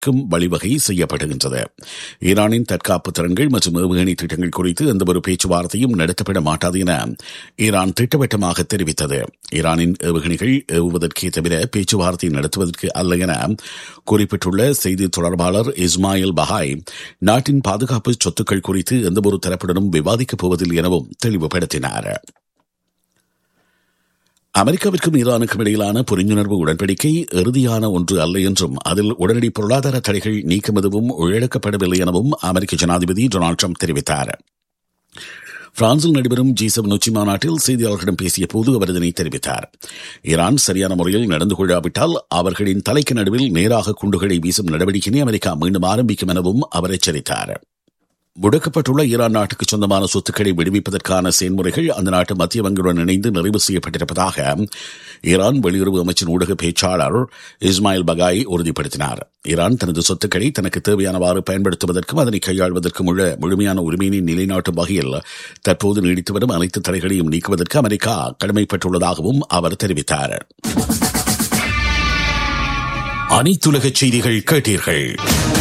க்கும் வழிவகை செய்யப்படுகின்றது ஈரானின் தற்காப்பு திறன்கள் மற்றும் ஏவுகணை திட்டங்கள் குறித்து எந்தவொரு பேச்சுவார்த்தையும் நடத்தப்பட மாட்டாது என ஈரான் திட்டவட்டமாக தெரிவித்தது ஈரானின் ஏவுகணைகள் ஏவுவதற்கே தவிர பேச்சுவார்த்தை நடத்துவதற்கு அல்ல என குறிப்பிட்டுள்ள செய்தி தொடர்பாளர் இஸ்மாயில் பஹாய் நாட்டின் பாதுகாப்பு சொத்துக்கள் குறித்து எந்தவொரு தரப்புடனும் விவாதிக்கப் போவதில்லை எனவும் தெளிவுபடுத்தினார் அமெரிக்காவிற்கும் ஈரானுக்கும் இடையிலான புரிந்துணர்வு உடன்படிக்கை இறுதியான ஒன்று அல்ல என்றும் அதில் உடனடி பொருளாதார தடைகள் நீக்கம் எதுவும் இழக்கப்படவில்லை எனவும் அமெரிக்க ஜனாதிபதி டொனால்டு ட்ரம்ப் தெரிவித்தார் பிரான்சில் நடைபெறும் ஜி செவன் உச்சி மாநாட்டில் செய்தியாளர்களிடம் பேசிய போது அவர் இதனை தெரிவித்தார் ஈரான் சரியான முறையில் நடந்து கொள்ளாவிட்டால் அவர்களின் தலைக்கு நடுவில் நேராக குண்டுகளை வீசும் நடவடிக்கையை அமெரிக்கா மீண்டும் ஆரம்பிக்கும் எனவும் அவர் எச்சரித்தார் முடக்கப்பட்டுள்ள ஈரான் நாட்டுக்கு சொந்தமான சொத்துக்களை விடுவிப்பதற்கான செயல்முறைகள் அந்த நாட்டு மத்திய வங்கியுடன் இணைந்து நிறைவு செய்யப்பட்டிருப்பதாக ஈரான் வெளியுறவு அமைச்சின் ஊடக பேச்சாளர் இஸ்மாயில் பகாய் உறுதிப்படுத்தினார் ஈரான் தனது சொத்துக்களை தனக்கு தேவையானவாறு பயன்படுத்துவதற்கும் அதனை கையாள்வதற்கும் உள்ள முழுமையான உரிமையினை நிலைநாட்டும் வகையில் தற்போது நீடித்து வரும் அனைத்து தடைகளையும் நீக்குவதற்கு அமெரிக்கா கடமைப்பட்டுள்ளதாகவும் அவர் தெரிவித்தார் அனைத்துலக செய்திகள் கேட்டீர்கள்